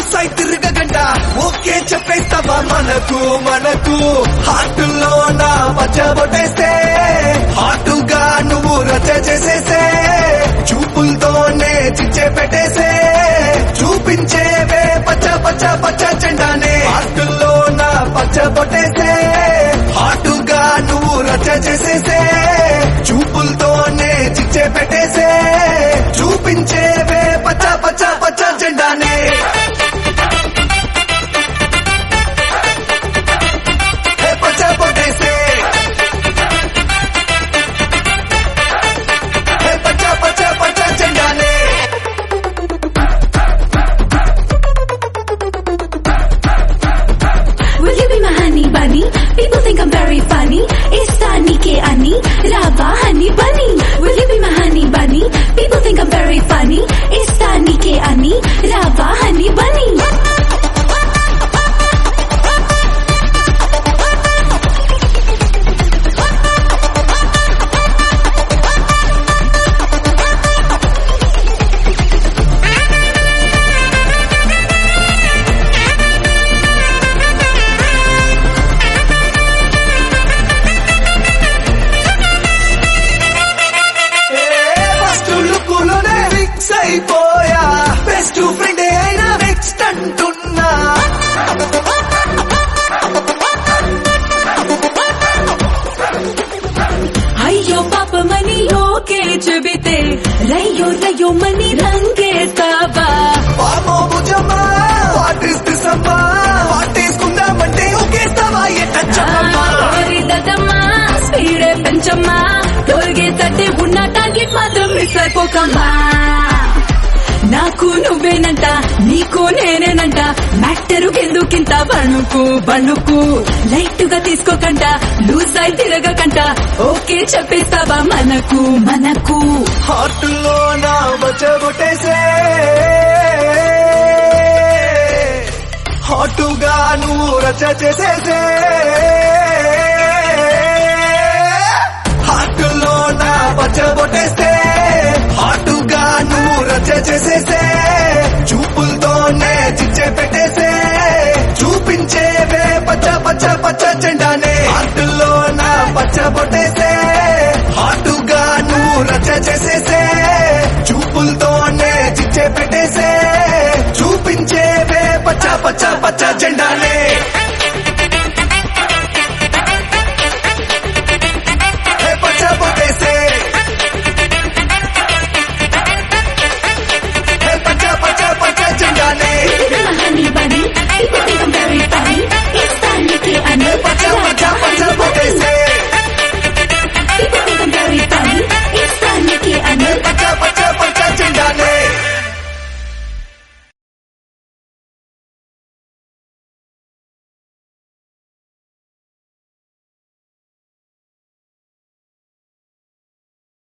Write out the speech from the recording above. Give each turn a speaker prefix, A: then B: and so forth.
A: లూసై తిరగగంట okay చెప్పేస్తావా మనకు మనకు హార్టులో నా పచ్చబొట్టేస్తే హాటుగా నువ్వు రచ చేసేస్తే చూపులతోనే చిచ్చే పెట్టేసే చూపించేవే పచ్చ పచ్చ పచ్చ చెండానే హార్టులో నా పచ్చబొట్టేస్తే హాటుగా నువ్వు రచ చేసేసే చూపులతోనే చిచ్చే పెట్టేసే చూపించేవే పచ్చ పచ్చ పచ్చ జెండానే హే పచ్చ పొట్టేసే హే పచ్చ పచ్చ పచ్చ జెండానే
B: Will you be my honey bunny? People think I'm very funny. Ista nike ani, rava honey bunny. Will you be my honey bunny? People think I'm very funny. Ista nike ani, rava honey bunny.
A: First లుక్కులోనే fix అయిపోయా best friend అయినా next అంటున్నా
B: అయ్యో పాపమని okay చెబితే రయ్యో రయ్యో మని రంగేస్తావా
A: వామో భుజమ్మా what is this అమ్మా వాటేసుకుందామంటే ఒకేస్తావా ఎట్టచ్చమ్మా
B: ఓరి దద్దమ్మా స్పీడే పెంచమ్మా టోల్గే తట్టే ఉన్న టార్గెట్ మాత్రం మిస్ అయిపోకమ్మా నాకు నువ్వేనంట నీకు నేనేనంట మ్యాటరు ఎందుకింత బణుకు బణుకు లైట్ గా తీసుకోకంట లూజ్ అయి తిరగకంట ఓకే చెప్పేస్తావా మనకు మనకు
A: హార్ట్లో నా బచ్చబొట్టేసే హాటుగా నువ్వు రచ చేసేసే హార్ట్లో నా బచ్చబొట్టేసే హాటుగా నువ్వు రచ చేసేసే చూపులతోనే చిచ్చే పెట్టేసే చూపించేవే పచ్చ పచ్చ పచ్చ చెండానే హార్ట్లో నా పచ్చబొట్టేసే